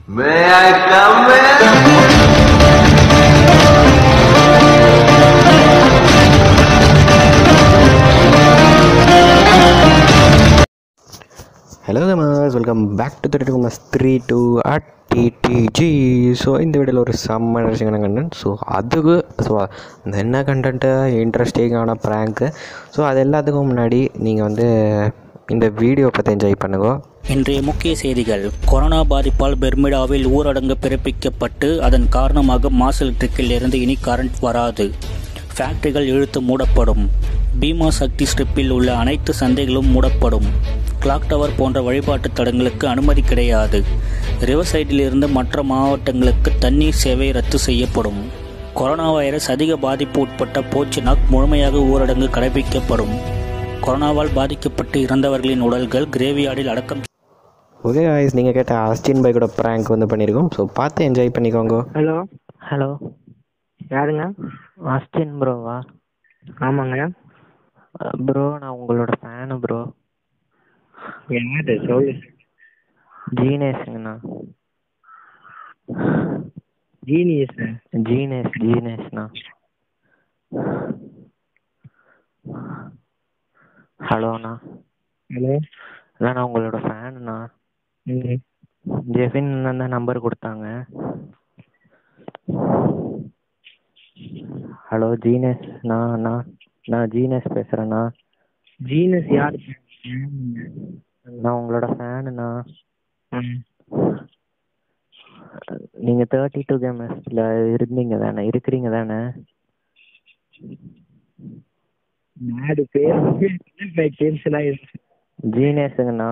May I come in? Hello தமாஸ் welcome back to thirty மஸ் three two at TTG so இந்த வீடியோவில் ஒரு செம்ம இன்ட்ரெஸ்டிங்கான கண்டென்ட் ஸோ அதுக்கு ஸோ அந்த என்ன கண்டென்ட்டு இன்ட்ரெஸ்டிங்கான ப்ராங்க்கு ஸோ அது எல்லாத்துக்கும் முன்னாடி நீங்கள் வந்து இந்த வீடியோ பற்றி என்ஜாய் பண்ணுங்க இன்றைய முக்கிய செய்திகள் கொரோனா பாதிப்பால் பெர்மிடாவில் ஊரடங்கு பிறப்பிக்கப்பட்டு அதன் காரணமாக மாஸ் எலக்ட்ரிக்கில் இருந்து இனி கரண்ட் வராது ஃபேக்டரிகள் இழுத்து மூடப்படும் பீமா சக்தி ஸ்ட்ரிப்பில் உள்ள அனைத்து சந்தைகளும் மூடப்படும் கிளாக் டவர் போன்ற வழிபாட்டு தடங்களுக்கு அனுமதி கிடையாது ரிவர்சைடில் இருந்து மற்ற மாவட்டங்களுக்கு தண்ணீர் சேவை ரத்து செய்யப்படும் கொரோனா வைரஸ் அதிக பாதிப்பு உட்பட்ட போச்சினாக் முழுமையாக ஊரடங்கு கடைபிடிக்கப்படும் கொரோனாவால் பாதிக்கப்பட்டு இறந்தவர்களின் உடல்கள் கிரேவியார்டில் அடக்கம் ஓகே வாய்ஸ் நீங்கள் கேட்ட அஸ்டின் பைக்கோட ப்ராங்க் வந்து பண்ணியிருக்கோம் ஸோ பார்த்து என்ஜாய் பண்ணிக்கோங்க ஹலோ ஹலோ யாருங்க ஆஸ்டின் ப்ரோவா ஆமாங்க ப்ரோ நான் உங்களோட ஃபேனு ப்ரோ என்னது சொல்லு ஜீனேஷுங்கண்ணா ஜீனியஸ் ஜீனேஷ் ஜீனேஷ்ண்ணா ஹலோண்ணா ஹலோ இல்லை நான் உங்களோட ஃபேனுண்ணா ம் ஜெஃபின் தான் நம்பர் கொடுத்தாங்க ஹலோ ஜீனேஷ் நான் அண்ணா நான் ஜீனேஷ் பேசுகிறேண்ணா ஜீனஸ் யார் நான் உங்களோட ஃபேனுண்ணா ம் நீங்கள் தேர்ட்டி டூ கேமர்ஸில் இருந்தீங்க தானே இருக்கிறீங்க தானே நாடு பேர் டென்ஷன் ஆயிடுச்சு ஜீனேஷுங்கண்ணா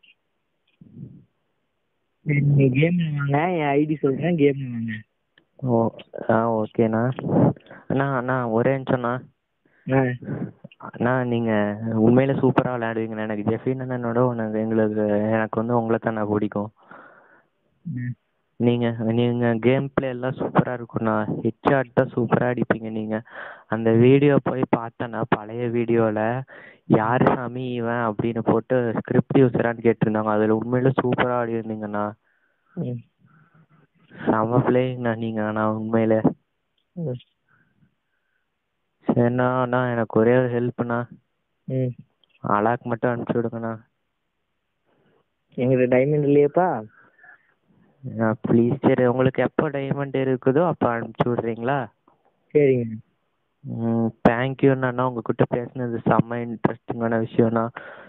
நீங்க கேம்ல வாங்க என் ஐடி சொல்றேன் கேம்ல வாங்க ஓ ஆ ஓகேண்ணா அண்ணா அண்ணா ஒரே நிமிஷம்ண்ணா ஆ அண்ணா நீங்கள் உண்மையிலே சூப்பராக விளையாடுவீங்கண்ணா எனக்கு ஜெஃபின் அண்ணனோட உனக்கு எங்களுக்கு எனக்கு வந்து உங்களை தான் நான் பிடிக்கும் ம். நீங்கள் நீங்கள் கேம் ப்ளே எல்லாம் சூப்பராக இருக்கும்ண்ணா ஹெட்ஷாட் தான் சூப்பராக அடிப்பீங்க நீங்கள் அந்த வீடியோ போய் பார்த்தேண்ணா பழைய வீடியோவில் யார் சாமி இவன் அப்படின்னு போட்டு ஸ்கிரிப்ட் யூஸரான்னு கேட்டிருந்தாங்க அதில் உண்மையிலே சூப்பராக ஆடிருந்தீங்கண்ணா ம். செம பிளேயிங்ண்ணா நீங்கள் அண்ணா உண்மையிலே ம். சரிண்ணா அண்ணா எனக்கு ஒரே ஒரு ஹெல்ப்ண்ணா ம் அலாக் மட்டும் அனுப்பிச்சி விடுங்கண்ணா எங்கிட்ட டைமண்ட் இல்லையேப்பா ப்ளீஸ் சரி உங்களுக்கு எப்போ டைமண்ட் இருக்குதோ அப்போ அனுப்பிச்சி விட்றீங்களா சரிங்க ம் தேங்க்யூண்ணா அண்ணா உங்ககிட்ட பேசுனது செம்ம இன்ட்ரெஸ்டிங்கான விஷயம்ண்ணா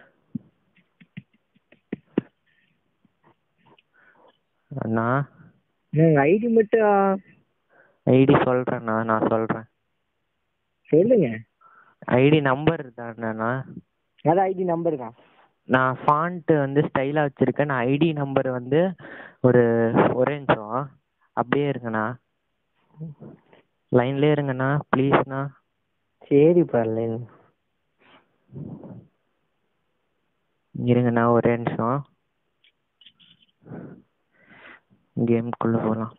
அண்ணா உங்க ஐடி மட்டும் ஐடி சொல்கிறேண்ணா நான் சொல்கிறேன் சொல்லுங்க ஐடி நம்பர் தானேண்ணா அதான் ஐடி நம்பர் தான் நான் ஃபாண்ட்டு வந்து ஸ்டைலாக வச்சுருக்கேன் நான் ஐடி நம்பர் வந்து ஒரு ஒரே நிமிஷம் அப்படியே இருங்கண்ணா லைன்லேயே இருங்கண்ணா ப்ளீஸ்ண்ணா சரிப்பா இல்லைங்க இருங்கண்ணா ஒரே நிமிஷம் கேம்குள்ளே போகலாம்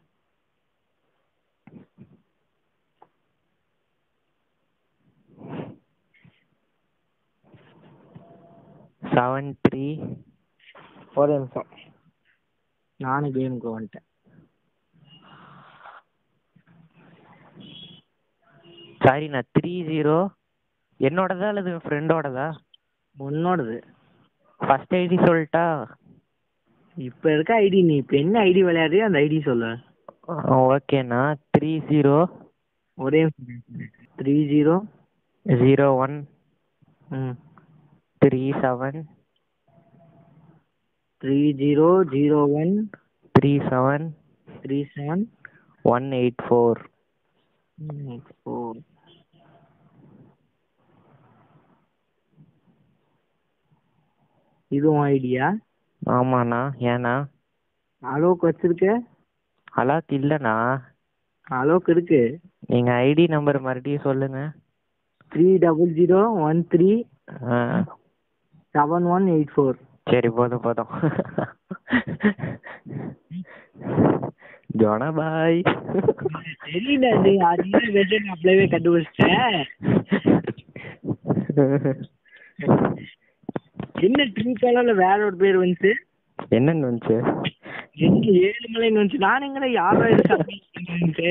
செவன் த்ரீ ஒரு நிமிஷம் நானும் கேமுக்கு வந்துட்டேன் சாரிண்ணா த்ரீ ஜீரோ என்னோடதா அல்லது என் ஃப்ரெண்டோடதா உன்னோடது ஃபர்ஸ்ட் ஐடி சொல்லிட்டா இப்போ இருக்க ஐடி நீ இப்போ என்ன ஐடி விளையாடுறியோ அந்த ஐடி சொல்லு ஓகேண்ணா த்ரீ ஜீரோ ஒரே த்ரீ ஜீரோ ஜீரோ ஒன் ம் three seven three zero zero one three seven three seven one eight four four இதுவும் ஐடியா ஆமாண்ணா ஏண்ணா அளவுக்கு வச்சிருக்க அலாக் இல்லைண்ணா அளவுக்கு இருக்கு நீங்கள் ஐடி நம்பர் மறுபடியும் சொல்லுங்கள் three double zero one three ஆ செவன் ஒன் எயிட் ஃபோர் சரி போதும் போதும் ஜோனா பாய் தெரியல நீ அது வெர்ஷன் அப்படியே கண்டுபிடிச்சிட்டேன் என்ன ட்ரீ கலர்ல வேற ஒரு பேர் வந்துச்சு என்னன்னு வந்துச்சு எங்க ஏழு மலைன்னு வந்துச்சு நான் எங்கடா யாரா இது கம்மிட்டு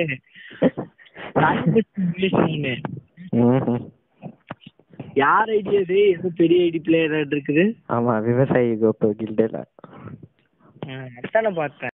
ம்ஹும். யார் ஐடியா இது எது பெரிய ஐடி பிளேயர் இருக்குது ஆமா விவசாயி கோப்பு கில்டேல அதானே பார்த்தேன்